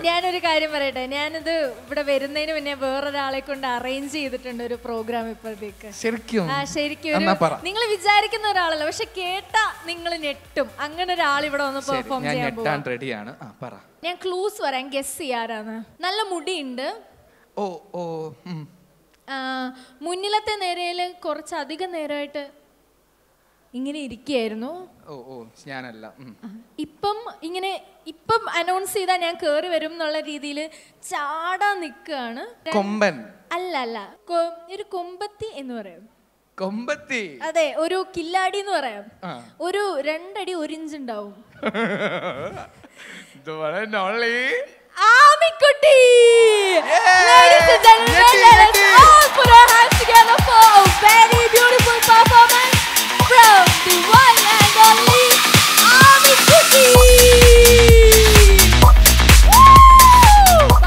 ഞാനൊരു കാര്യം പറയട്ടെ ഞാനിത് ഇവിടെ വരുന്നതിന് മുന്നേ വേറൊരാളെ കൊണ്ട് അറേഞ്ച് ചെയ്തിട്ടുണ്ട് ഒരു പ്രോഗ്രാം ഇപ്പോഴത്തേക്ക് ശരിക്കും ആ ശരിക്കും എന്നാ പറ. നിങ്ങൾ വിചാരിക്കുന്ന ഒരാളല്ല പക്ഷെ കേട്ടാ നിങ്ങൾ ഞെട്ടും അങ്ങനെ ഒരാൾ ഇവിടെ വന്ന് ശരി, പെർഫോം ഞാൻ ചെയ്യാൻ ഞെട്ടാൻ പോവാ റെഡിയാണ് ആ പറ ഞാൻ ക്ലൂസ് പറയാം ഗസ് ചെയ്യാറാണ് നല്ല മുടിയുണ്ട് ഓ ഓ ഉം. ആ, മുന്നിലത്തെ നിരയിൽ കുറച്ചധികം നേരമായിട്ട് ഇങ്ങനെ ഇരിക്കുകയായിരുന്നു ഓ ഓ ഞാനല്ല ഉം. ഇപ്പം ഇങ്ങനെ ഇപ്പം അനൗൺസ് ചെയ്താൽ ഞാൻ കയറി വരും എന്നുള്ള രീതിയിൽ ചാടാൻ നിൽക്കുകയാണ് കൊമ്പൻ അല്ല അല്ല കൊ- ഒരു കൊമ്പത്തി എന്ന് പറയും കൊമ്പത്തി അതെ ഒരു കില്ലാടി എന്ന് പറയാം ആ. ഒരു രണ്ടടി ഒരു ഇഞ്ച് ഉണ്ടാവും The one and only. ആമിക്കുട്ടി Yay! Ladies and gentlemen, ഞെട്ടി, let us ഞെട്ടി. all put our hands together for a very beautiful performance from the one and only ആമിക്കുട്ടി Woo!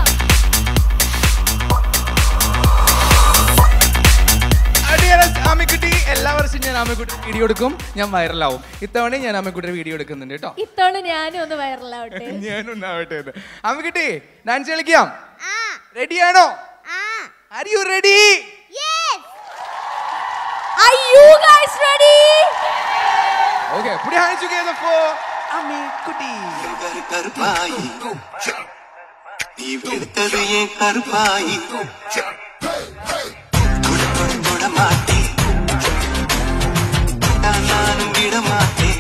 അടിയറ ആമിക്കുട്ടി എല്ലാ വർഷവും ഞാൻ ആമിക്കുട്ടി വീഡിയോ എടുക്കും ഞാൻ വൈറലാവും ഇത്തവണ ഞാൻ ആമിക്കുട്ടിയുടെ വീഡിയോ എടുക്കുന്നുണ്ട് കേട്ടോ ഇത്തവണ ഞാനും ഒന്ന് വൈറലാവട്ടെ ഞാനൊന്നാവട്ടെ എന്ന് ആമിക്കുട്ടി ഡാൻസ് കളിക്കാം റെഡിയാണോ are you ready Are you guys ready? Okay put your hands together for Aamikutty கரு கருப்பாயி நீ வெளுத்தது ஏன் கருப்பாயி குடும்பம் தொட மாட்டேன் நான் நானும் விட மாட்டேன்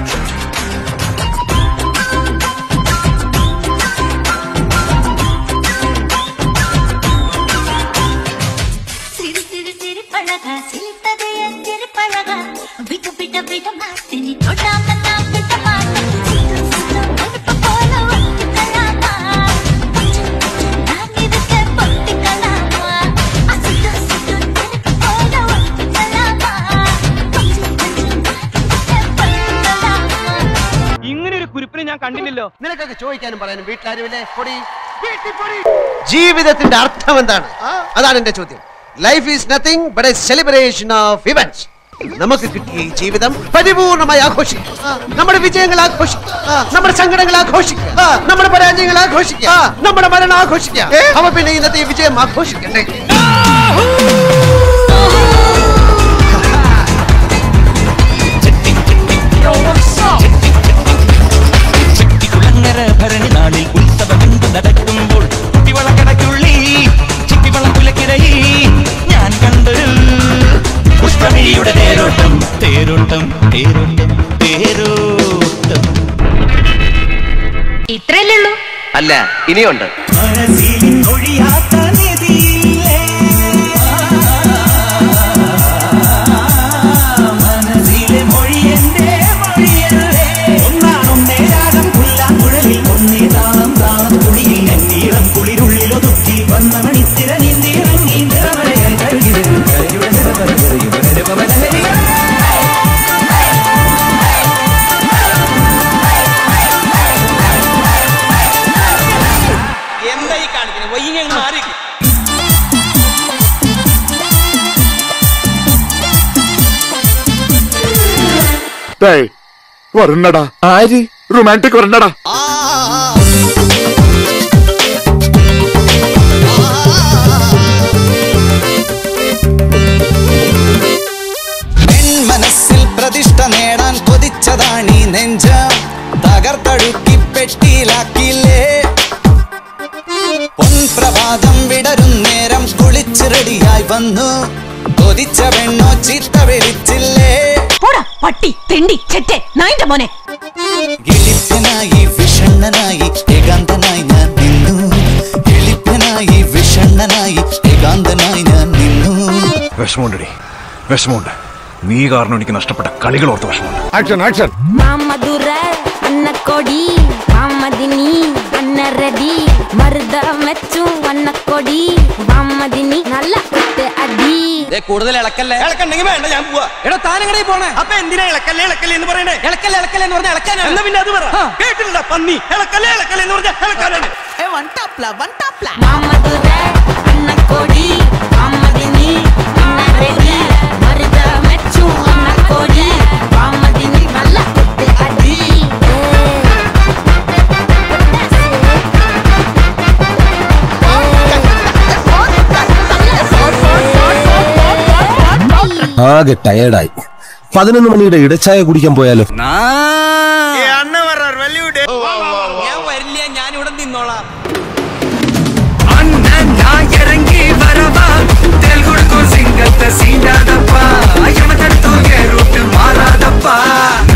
சிறு சிறு சிறு பழகா சிரித்தது என் சிறு பழகா விட்டு விட்ட விட மாட்டேன் தொடாம நான் விட மாட்டேன் சிறு சிறு நெருப்பு போல ஒட்டிக்கலாமா கொஞ்சம் கொஞ்சம் நான் இருக்க பொட்டிக்கலாமா அசுத்த சுத்த நெருப்பு போல ஒட்டிக்கலாமா கொஞ்சம் கொஞ்சம் நான் இருக்க பொட்டிக்கலாமா ഇങ്ങനെ ഒരു കുരിപ്പിനെ ഞാൻ കണ്ടില്ലല്ലോ നിനക്കൊക്കെ ചോദിക്കാനും പറയാനും വീട്ടിലാരുമില്ലേ പൊടി ജീവിതത്തിന്റെ അർത്ഥം എന്താണ് അതാണ് എന്റെ ചോദ്യം life is nothing but a celebration of events നമുക്ക് കിട്ടിയ ഈ ജീവിതം പരിപൂർണമായി ആഘോഷിക്കാം നമ്മുടെ വിജയങ്ങൾ ആഘോഷിക്കാം നമ്മുടെ സങ്കടങ്ങൾ ആഘോഷിക്കാം നമ്മുടെ പരാജയങ്ങൾ ആഘോഷിക്കാം നമ്മുടെ മരണം ആഘോഷിക്കാം അവ പിന്നെ ഇന്നത്തെ ഈ വിജയം ആഘോഷിക്കണ്ടേ കുളങ്ങര ഭരണി നാളിൽ ഉത്സവമെന്ത് നടക്കുമ്പോൾ കുട്ടിവളക്കടയ്ക്കുള്ളിൽ ചിപ്പിവളം കുലക്കിടയിൽ ഞാൻ കണ്ടൊരു പുഷ്പമിഴിയുടെ തേരോട്ടം തേരോട്ടം തേരോട്ടം തേരോട്ടം ഇത്രയല്ലേ ഉള്ളൂ അല്ല ഇനിയുണ്ട് മനസ്സിൽ ഒഴിയാത്ത നിധിയില്ലേ മനസ്സിലെ മൊഴി എന്റെ മൊഴിയല്ലേ ഒന്നാണൊന്നേ രാഗം പുല്ലാങ്കുഴലിൽ ഒന്നേ താളം താളം തുണിയിൽ നെന്നീളം കുളിരുള്ളിൽ ഒതുക്കി വന്ന മണിത്തിര നീന്തിയിറങ്ങി നിറമലയായി കഴുകിവരും കരയുടെ നിറവര ചെറിയ പുനരുപമലഹരികൾ എന്തായി കാണിക്കുന്നത് വൈകി മാറി വരണ്ടടാ ആര് റൊമാൻറ്റിക് വരണ്ടടാ മനസ്സിൽ പ്രതിഷ്ഠ നേടാൻ കൊതിച്ചതാണീ നെഞ്ച തകർത്തഴുക്കി പെട്ടിയിലാക്കിയില്ലേ പൊൻപ്രഭാതം വിടരും നേരം കുളിച്ച് റെഡിയായി വന്നു കൊതിച്ച പെണ്ണോ ചീത്ത വിളിച്ചില്ലേ പോടാ പട്ടി തെണ്ടി ചെറ്റെ നായിന്റെ മോനെ എളിപ്പനായി വിഷണ്ണനായി ഏകാന്തനായി ഞാൻ നിന്നു എളിപ്പനായി വിഷണ്ണനായി ഏകാന്തനായി ഞാൻ നിന്നു വിഷമമുണ്ടടി വിഷമമുണ്ട് നീ കാരണം എനിക്ക് നഷ്ടപ്പെട്ട കളികൾ ഓർത്ത് വിഷമമുണ്ട് ആക്ഷൻ ആക്ഷൻ മാമധുര അന്നക്കൊടി മാമദിനി അന്നരടി മരുത മെച്ചു വണ്ണക്കൊടി മാമദിനി നല്ല കുത്ത് അടി കൂടുതൽ ഇളക്കല്ലേ ഇളക്കണ്ടെങ്കിൽ വേണ്ട ഞാൻ പോവാ എടാ താനങ്ങടെ പോണേ അപ്പൊ എന്തിനാ ഇളക്കല്ലേ ഇളക്കല്ലേ എന്ന് പറയണേ ഇളക്കല്ലേ ഇളക്കല്ലേ എന്ന് പറഞ്ഞാൽ ഇളക്കാനാണ് എന്നാ പിന്നെ അത് പറ കേട്ടില്ല പന്നി ഇളക്കല്ലേ ഇളക്കല്ലേ എന്ന് പറഞ്ഞാൽ ഇളക്കാനാണ് മാമധുര അന്നക്കൊടി മാമദിനി അന്നരടി മരുത മെച്ചു വണ്ണക്കൊടി മാമദിനി നല്ല കുത്ത് അടി ആകെ ടയേർഡായി പതിനൊന്ന് മണിയുടെ ഇടച്ചായ കുടിക്കാൻ പോയാലോ ഞാൻ വരില്ല ഞാൻ ഇവിടെ നിന്നോളാം இறங்கி வரவா தெல் கொடுக்கும் சிங்கத்தை சீண்டாதப்பா எவன் தடுத்தோ ரூட்டு மாறாதப்பா